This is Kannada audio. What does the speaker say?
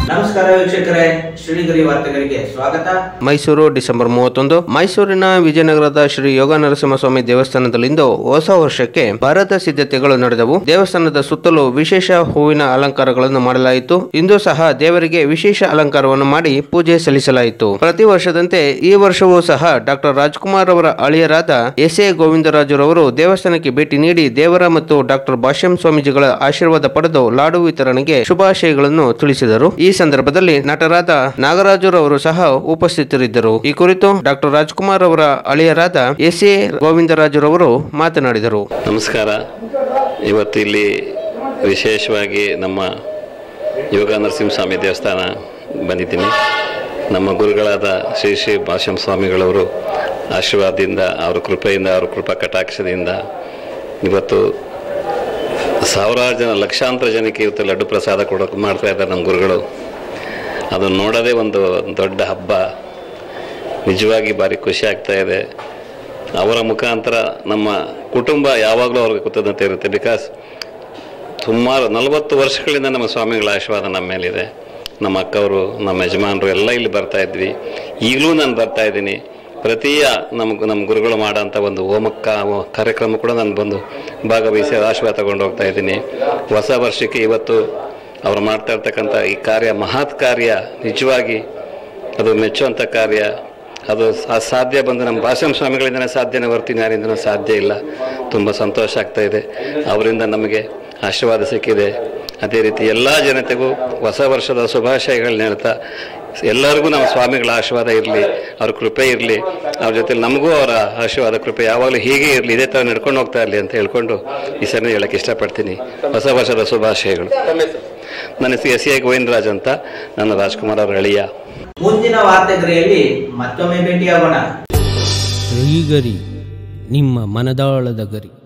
ನಮಸ್ಕಾರ ವೀಕ್ಷಕರೇ ಶ್ರೀಗರಿ ವಾರ್ತೆಗಳಿಗೆ ಸ್ವಾಗತ ಮೈಸೂರು ಡಿಸೆಂಬರ್ ಮೂವತ್ತೊಂದು ಮೈಸೂರಿನ ವಿಜಯನಗರದ ಶ್ರೀ ಯೋಗ ನರಸಿಂಹಸ್ವಾಮಿ ದೇವಸ್ಥಾನದಲ್ಲಿಂದು ಹೊಸ ವರ್ಷಕ್ಕೆ ಭರದ ಸಿದ್ಧತೆಗಳು ನಡೆದವು ದೇವಸ್ಥಾನದ ಸುತ್ತಲೂ ವಿಶೇಷ ಹೂವಿನ ಅಲಂಕಾರಗಳನ್ನು ಮಾಡಲಾಯಿತು ಇಂದು ಸಹ ದೇವರಿಗೆ ವಿಶೇಷ ಅಲಂಕಾರವನ್ನು ಮಾಡಿ ಪೂಜೆ ಸಲ್ಲಿಸಲಾಯಿತು ಪ್ರತಿ ವರ್ಷದಂತೆ ಈ ವರ್ಷವೂ ಸಹ ಡಾಕ್ಟರ್ ರಾಜ್ಕುಮಾರ್ ಅವರ ಅಳಿಯರಾದ ಎಸ್ ಎ ಗೋವಿಂದರಾಜುರವರು ದೇವಸ್ಥಾನಕ್ಕೆ ಭೇಟಿ ನೀಡಿ ದೇವರ ಮತ್ತು ಡಾಕ್ಟರ್ ಭಾಷ್ಯಂ ಸ್ವಾಮೀಜಿಗಳ ಆಶೀರ್ವಾದ ಪಡೆದು ಲಾಡು ವಿತರಣೆಗೆ ಶುಭಾಶಯಗಳನ್ನು ತಿಳಿಸಿದರು ಈ ಸಂದರ್ಭದಲ್ಲಿ ನಟರಾದ ನಾಗರಾಜುರವರು ಸಹ ಉಪಸ್ಥಿತರಿದ್ದರು ಈ ಕುರಿತು ಡಾಕ್ಟರ್ ರಾಜ್ಕುಮಾರ್ ಅವರ ಅಳಿಯರಾದ ಎಸ್ ಎ ಗೋವಿಂದರಾಜುರವರು ಮಾತನಾಡಿದರು ನಮಸ್ಕಾರ ಇವತ್ತು ಇಲ್ಲಿ ವಿಶೇಷವಾಗಿ ನಮ್ಮ ಯೋಗ ನರಸಿಂಹಸ್ವಾಮಿ ದೇವಸ್ಥಾನ ಬಂದಿದ್ದೀನಿ ನಮ್ಮ ಗುರುಗಳಾದ ಶ್ರೀ ಶ್ರೀ ಭಾಷ್ಯಂ ಸ್ವಾಮಿಗಳವರು ಆಶೀರ್ವಾದದಿಂದ ಅವರ ಕೃಪೆಯಿಂದ ಅವರ ಕೃಪಾ ಕಟಾಕ್ಷದಿಂದ ಇವತ್ತು ಸಾವಿರಾರು ಜನ ಲಕ್ಷಾಂತರ ಜನಕ್ಕೆ ಇವತ್ತು ಲಡ್ಡು ಪ್ರಸಾದ ಕೊಡೋಕೆ ಮಾಡ್ತಾ ಇದ್ದಾರೆ ನಮ್ಮ ಗುರುಗಳು ಅದನ್ನು ನೋಡೋದೇ ಒಂದು ದೊಡ್ಡ ಹಬ್ಬ ನಿಜವಾಗಿ ಭಾರಿ ಖುಷಿ ಆಗ್ತಾ ಇದೆ ಅವರ ಮುಖಾಂತರ ನಮ್ಮ ಕುಟುಂಬ ಯಾವಾಗಲೂ ಅವ್ರಿಗೆ ಕೃತಜ್ಞತೆ ಇರುತ್ತೆ ಬಿಕಾಸ್ ಸುಮಾರು ನಲವತ್ತು ವರ್ಷಗಳಿಂದ ನಮ್ಮ ಸ್ವಾಮಿಗಳ ಆಶೀರ್ವಾದ ನಮ್ಮ ಮೇಲಿದೆ ನಮ್ಮ ಅಕ್ಕವರು ನಮ್ಮ ಯಜಮಾನರು ಎಲ್ಲ ಇಲ್ಲಿ ಬರ್ತಾ ಇದ್ವಿ ಈಗಲೂ ನಾನು ಬರ್ತಾ ಇದ್ದೀನಿ ಪ್ರತಿಯ ನಮ್ಮ ನಮ್ಮ ಗುರುಗಳು ಮಾಡೋಂಥ ಒಂದು ಹೋಮಕ್ಕ ಕಾರ್ಯಕ್ರಮ ಕೂಡ ನಾನು ಬಂದು ಭಾಗವಹಿಸಿ ಆಶೀರ್ವಾದ ತಗೊಂಡು ಹೋಗ್ತಾ ಇದ್ದೀನಿ ಹೊಸ ವರ್ಷಕ್ಕೆ ಇವತ್ತು ಅವ್ರು ಮಾಡ್ತಾ ಇರ್ತಕ್ಕಂಥ ಈ ಕಾರ್ಯ ಮಹತ್ ಕಾರ್ಯ ನಿಜವಾಗಿ ಅದು ಮೆಚ್ಚುವಂಥ ಕಾರ್ಯ ಅದು ಸಾ- ಸಾಧ್ಯ ಬಂದು ನಮ್ಮ ಭಾಷಣ ಸ್ವಾಮಿಗಳಿಂದನೇ ಸಾಧ್ಯನೇ ಹೊರ್ತೀನಿ ಯಾರಿಂದನೂ ಸಾಧ್ಯ ಇಲ್ಲ ತುಂಬ ಸಂತೋಷ ಆಗ್ತಾ ಇದೆ ಅವರಿಂದ ನಮಗೆ ಆಶೀರ್ವಾದ ಸಿಕ್ಕಿದೆ ಅದೇ ರೀತಿ ಎಲ್ಲ ಜನತೆಗೂ ಹೊಸ ವರ್ಷದ ಶುಭಾಶಯಗಳನ್ನ ಹೇಳ್ತಾ ಎಲ್ಲರಿಗೂ ನಮ್ಮ ಸ್ವಾಮಿಗಳ ಆಶೀರ್ವಾದ ಇರಲಿ ಅವ್ರ ಕೃಪೆ ಇರಲಿ ಅವ್ರ ಜೊತೆ ನಮಗೂ ಅವರ ಆಶೀರ್ವಾದ ಕೃಪೆ ಯಾವಾಗಲೂ ಹೀಗೆ ಇರಲಿ ಇದೇ ಥರ ನಡ್ಕೊಂಡು ಹೋಗ್ತಾ ಇರಲಿ ಅಂತ ಹೇಳ್ಕೊಂಡು ಈ ಸರಿ ಹೇಳಕ್ಕೆ ಇಷ್ಟಪಡ್ತೀನಿ ಹೊಸ ವರ್ಷದ ಶುಭಾಶಯಗಳು ನನ್ನ ಹೆಸರು ಎಸ್ ಎ ಗೋವಿಂದರಾಜ್ ಅಂತ ನನ್ನ ರಾಜ್ಕುಮಾರ್ ಅವರ ಅಳಿಯ ಮುಂದಿನ ವಾರ್ತೆಗರಿಯಲ್ಲಿ ಮತ್ತೊಮ್ಮೆ ಭೇಟಿಯಾಗೋಣ ಗರಿ ನಿಮ್ಮ ಮನದಾಳದ ಗರಿ